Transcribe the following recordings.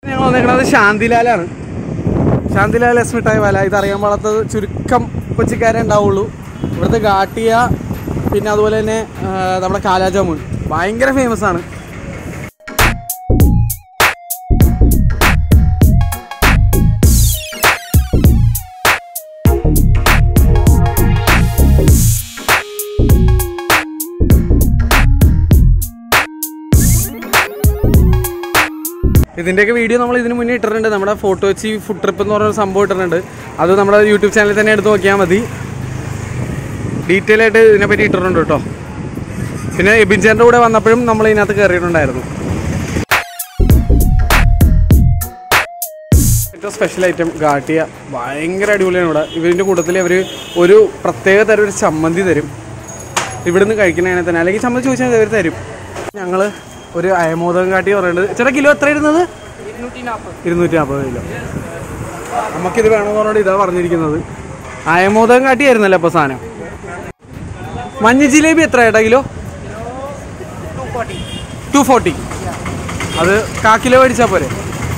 ഞങ്ങൾ വന്നേക്കുന്നത് ശാന്തിലാലാണ് ശാന്തിലാൽ എസ് മിഠായി വല ഇത് അറിയാൻ പാടാത്തത് ചുരുക്കം കൊച്ചിക്കാരേ ഉണ്ടാവുള്ളൂ ഇവിടുത്തെ ഗാട്ടിയ പിന്നെ അതുപോലെ തന്നെ ആ, നമ്മുടെ കാലാജാമുൻ ഭയങ്കര ഫേമസ് ആണ് ഇതിൻ്റെയൊക്കെ വീഡിയോ നമ്മൾ ഇതിന് മുന്നേ ഇട്ടിട്ടുണ്ട് നമ്മുടെ ഫോട്ടോ വെച്ച് ഫുഡ് ട്രിപ്പ് എന്ന് പറഞ്ഞൊരു സംഭവം ഇട്ടിട്ടുണ്ട് അത് നമ്മുടെ യൂട്യൂബ് ചാനലിൽ തന്നെ എടുത്ത് നോക്കിയാൽ മതി ഡീറ്റെയിൽ ആയിട്ട് ഇതിനെപ്പറ്റി ഇട്ടിട്ടുണ്ട് കേട്ടോ പിന്നെ എബിൻചാൻ്റെ കൂടെ വന്നപ്പോഴും നമ്മൾ ഇതിനകത്ത് കയറിയിട്ടുണ്ടായിരുന്നു ഏറ്റവും സ്പെഷ്യൽ ഐറ്റം ഗാട്ടിയ ഭയങ്കര അടിപൊളിയാണ് ഇവിടെ ഇവരിൻ്റെ കൂട്ടത്തിൽ അവർ ഒരു പ്രത്യേക തരം ഒരു ചമ്മന്തി തരും ഇവിടുന്ന് കഴിക്കണേനെ തന്നെ അല്ലെങ്കിൽ ചമ്മന്തി ചോദിച്ചാൽ ഇവർ തരും ഞങ്ങൾ ഒരു അയമോദകം കാട്ടി പറയുന്നത് ചേട്ടാ കിലോ എത്ര ഇരുന്നത് ഇരുന്നൂറ്റി നാൽപ്പത് കിലോ നമുക്കിത് വേണമെന്ന് പറഞ്ഞോണ്ട് ഇതാ പറഞ്ഞിരിക്കുന്നത് അയമോദകം കാട്ടിയായിരുന്നല്ലോ അപ്പോൾ സാധനം മഞ്ഞ ജിലേബി എത്ര ഏട്ടാ കിലോ ടു ഫോർട്ടി അത് കാ കിലോ മേടിച്ചാൽ പോരെ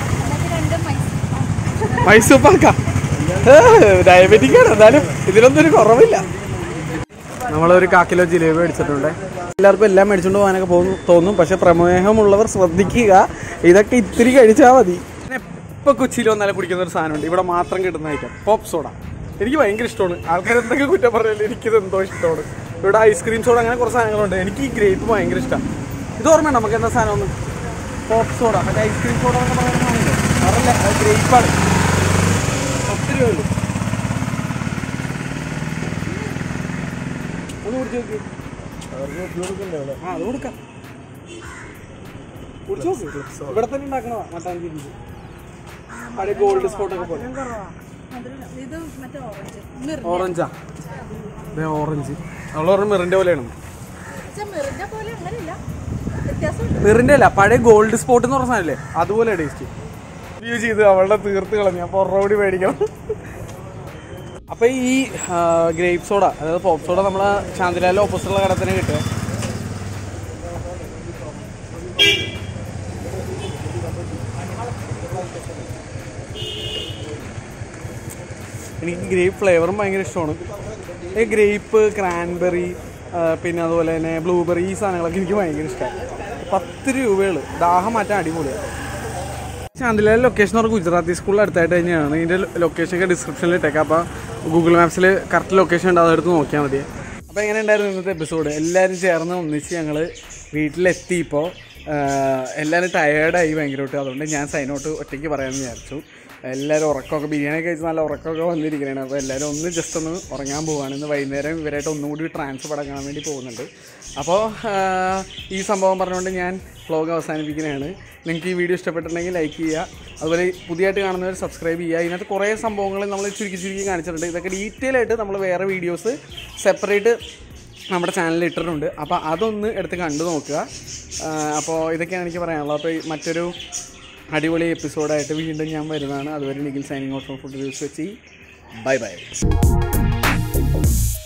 മൈസൂർ പാക്ക ഡയബറ്റിക് ആണ് എന്നാലും ഇതിലൊന്നും ഒരു കുറവില്ല നമ്മളൊരു കാ കിലോ ജിലേബി മേടിച്ചിട്ടുണ്ട് എല്ലാവർക്കും എല്ലാം മേടിച്ചുകൊണ്ട് പോകാനൊക്കെ പോകുന്നു തോന്നും പക്ഷെ പ്രമേഹമുള്ളവർ ശ്രദ്ധിക്കുക ഇതൊക്കെ ഇത്തിരി കഴിച്ചാൽ മതി എപ്പോൾ കൊച്ചിയിൽ വന്നാലും കുടിക്കുന്ന ഒരു സാധനമുണ്ട് ഇവിടെ മാത്രം കിട്ടുന്ന ഐറ്റം പോപ്പ് സോഡ എനിക്ക് ഭയങ്കര ഇഷ്ടമാണ് ആൾക്കാർ എന്തൊക്കെ കുറ്റം പറഞ്ഞാലും എനിക്കിത് എന്തോ ഇഷ്ടമാണ് ഇവിടെ ഐസ്ക്രീം സോഡ അങ്ങനെ കുറച്ച് സാധനങ്ങളുണ്ട് എനിക്ക് ഈ ഗ്രേപ്പ് ഭയങ്കര ഇഷ്ടമാണ് ഇത് ഓർമ്മയുണ്ട് നമുക്ക് എന്താ സാധനം ഒന്ന് പോപ്പ് സോഡ മറ്റേ ഐസ്ക്രീം സോഡ എന്നൊക്കെ പറയുന്ന സാധനമില്ലേ അതല്ല അത് ഗ്രേപ്പാണ് പത്ത് രൂപയുള്ളൂ ഒന്ന് കുടിച്ച് നോക്കി ആ അത് കൊടുക്കാം കുടിച്ച് നോക്ക് ഇവിടെ തന്നെ ഉണ്ടാക്കണതാ മട്ടാഞ്ചേരി അവിടെ ഗോൾഡ് സ്പോട്ടൊക്കെ പോലെ ഇത് മറ്റേ ഓറഞ്ച് ഓറഞ്ചാ അതെ ഓറഞ്ച് അവള് പറഞ്ഞ മിറിന്റെ പോലെയാണ് മിറിന്റെ പോലെ അങ്ങനെയില്ല വ്യത്യാസം മിറിന്റെ അല്ല പഴയ ഗോൾഡ് സ്പോട്ട് എന്ന് പറഞ്ഞ സാധനല്ലേ അതുപോലെ ടേസ്റ്റ് റിവ്യൂ ചെയ്ത് അവളുടെ തീർത്ത് കളഞ്ഞു അപ്പൊ ഒറോടി മേടിക്കണം അപ്പൊ ഈ ഗ്രേപ്പ് സോഡ അതായത് പോപ്പ് സോഡ നമ്മളെ ശാന്തിലാലിന്റെ ഓപ്പോസിറ്റുള്ള കട തന്നെ കിട്ടുക എനിക്ക് ഗ്രേപ്പ് ഫ്ലേവറും ഭയങ്കര ഇഷ്ടമാണ് ഈ ഗ്രേപ്പ് ക്രാൻബെറി പിന്നെ അതുപോലെ തന്നെ ബ്ലൂബെറി ഈ സാധനങ്ങളൊക്കെ എനിക്ക് ഭയങ്കര ഇഷ്ടമാണ് പത്ത് രൂപകൾ ദാഹം മാറ്റാൻ അടിപൊളിയാണ് ചാന്ദിലെ ലൊക്കേഷൻ പറഞ്ഞാൽ ഗുജറാത്തി സ്കൂളിൽ അടുത്തായിട്ട് തന്നെയാണ് ഇതിൻ്റെ ലൊക്കേഷൻ ഒക്കെ ഡിസ്ക്രിപ്ഷനിൽ ഇട്ടേക്കാം അപ്പോൾ ഗൂഗിൾ മാപ്സിൽ കറക്റ്റ് ലൊക്കേഷൻ ഉണ്ട് അതെടുത്ത് നോക്കിയാൽ മതി അപ്പോൾ എങ്ങനെ ഉണ്ടായിരുന്നു ഇന്നത്തെ എപ്പിസോഡ് എല്ലാവരും ചേർന്ന് ഒന്നിച്ച് ഞങ്ങൾ വീട്ടിലെത്തി ഇപ്പോൾ എല്ലാവരും ടയേർഡായി ഭയങ്കരമായിട്ട് അതുകൊണ്ട് ഞാൻ സൈനോട്ട് ഒറ്റയ്ക്ക് പറയാമെന്ന് വിചാരിച്ചു എല്ലാവരും ഉറക്കമൊക്കെ ബിരിയാണി കഴിച്ച് നല്ല ഉറക്കമൊക്കെ വന്നിരിക്കണേ അപ്പോൾ എല്ലാവരും ഒന്ന് ജസ്റ്റ് ഒന്ന് ഉറങ്ങാൻ പോവുകയാണ് ഇന്ന് വൈകുന്നേരം ഇവരായിട്ട് ഒന്നും കൂടി ട്രാൻസ്ഫർ അടങ്ങാൻ വേണ്ടി പോകുന്നുണ്ട് അപ്പോൾ ഈ സംഭവം പറഞ്ഞുകൊണ്ട് ഞാൻ വ്ളോഗ് അവസാനിപ്പിക്കുന്നതാണ് നിങ്ങൾക്ക് ഈ വീഡിയോ ഇഷ്ടപ്പെട്ടിട്ടുണ്ടെങ്കിൽ ലൈക്ക് ചെയ്യുക അതുപോലെ പുതിയതായിട്ട് കാണുന്നവർ സബ്സ്ക്രൈബ് ചെയ്യുക ഇതിനകത്ത് കുറേ സംഭവങ്ങൾ നമ്മൾ ചുരുക്കി ചുരുക്കി കാണിച്ചിട്ടുണ്ട് ഇതൊക്കെ ഡീറ്റെയിൽ ആയിട്ട് നമ്മൾ വേറെ വീഡിയോസ് സെപ്പറേറ്റ് നമ്മുടെ ചാനലിൽ ഇട്ടിട്ടുണ്ട് അപ്പോൾ അതൊന്ന് എടുത്ത് കണ്ടു നോക്കുക ആ, അപ്പോൾ ഇതൊക്കെയാണ് എനിക്ക് പറയാനുള്ളത് അപ്പോൾ ഈ മറ്റൊരു അടിപൊളി എപ്പിസോഡായിട്ട് വീണ്ടും ഞാൻ വരുന്നതാണ് അതുവരെ Nikhil signing out from food reviews വെച്ച് ബൈ ബൈ